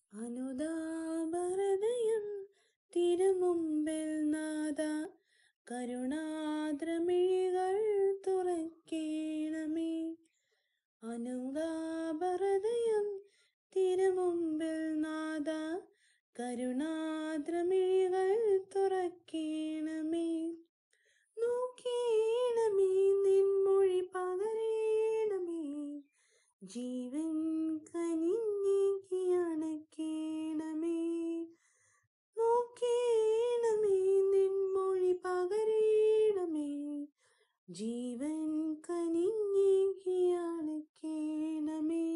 അനുതാപഹൃദയം തിരുമുമ്പിൽ നാദ കരുണാദ്രമിഴികൾ തുറക്കേണമേ അനുതാപഹൃദയം തിരുമുമ്പിൽ നാദ കരുണാദ്രമിഴികൾ തുറക്കേണമേ നോക്കേണമേ നിൻമൊഴി പകരേണമേ ജീവൻ കനിഞ്ഞേക്കി അണക്കേണമേ നോക്കേണമേ നിൻമൊഴി പകരേണമേ ജീവൻ കനിഞ്ഞേക്കി അണക്കേണമേ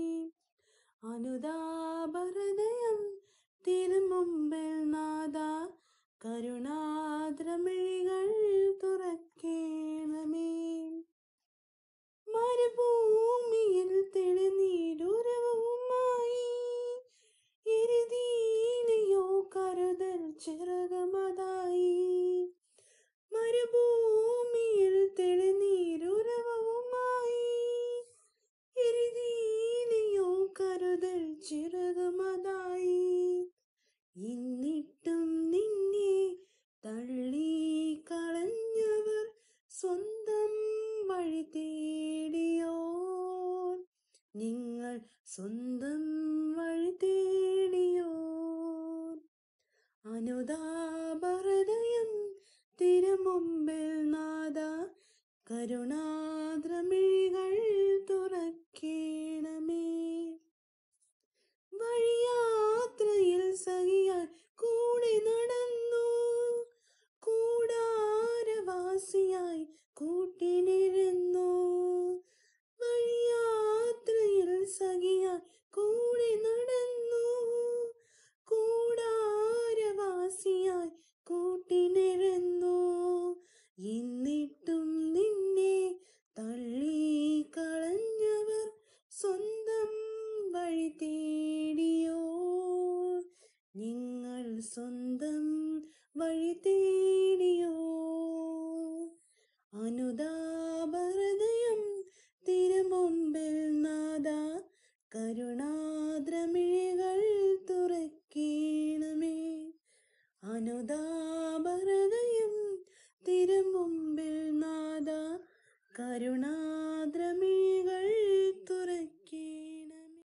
അനുതാപഹൃദയം തിരുമുമ്പിൽ നാദ കരുണാദ്രമിഴികൾ തുറക്കേണമേ മരുഭൂമിയിൽ തെളിനീരുരവുമായി എരുതീലയോ കരുതൽ ചിറകമതായി മരുഭൂമിയിൽ തെളിനീരുരവുമായി എരുതീലയോ കരുതൽ ചിറകമതായി എന്നിട്ടും നിന്നെ തള്ളി കളഞ്ഞവർ സ്വന്തം വഴി തേടിയോ നിങ്ങൾ സ്വന്തം വഴി തേടിയോ അനുതാപഹൃദയം തിരുമുമ്പിൽ നാദ കരുണാദ്രമിഴികൾ തുറക്കേണമേ വഴിയാത്രയിൽ സഹിയാൽ കൂടെ നടന്നു കൂടാരവാസിയായി കൂട്ടിനിരുന്നു വഴിയാത്രയിൽ സഹിയാൽ കൂടെ നടന്നു കൂടാരവാസിയായി കൂട്ടിനിരുന്നു എന്നിട്ടും നിന്നെ തള്ളിക്കളഞ്ഞവർ സ്വന്തം വഴി തേടിയോ നിങ്ങൾ സ്വന്തം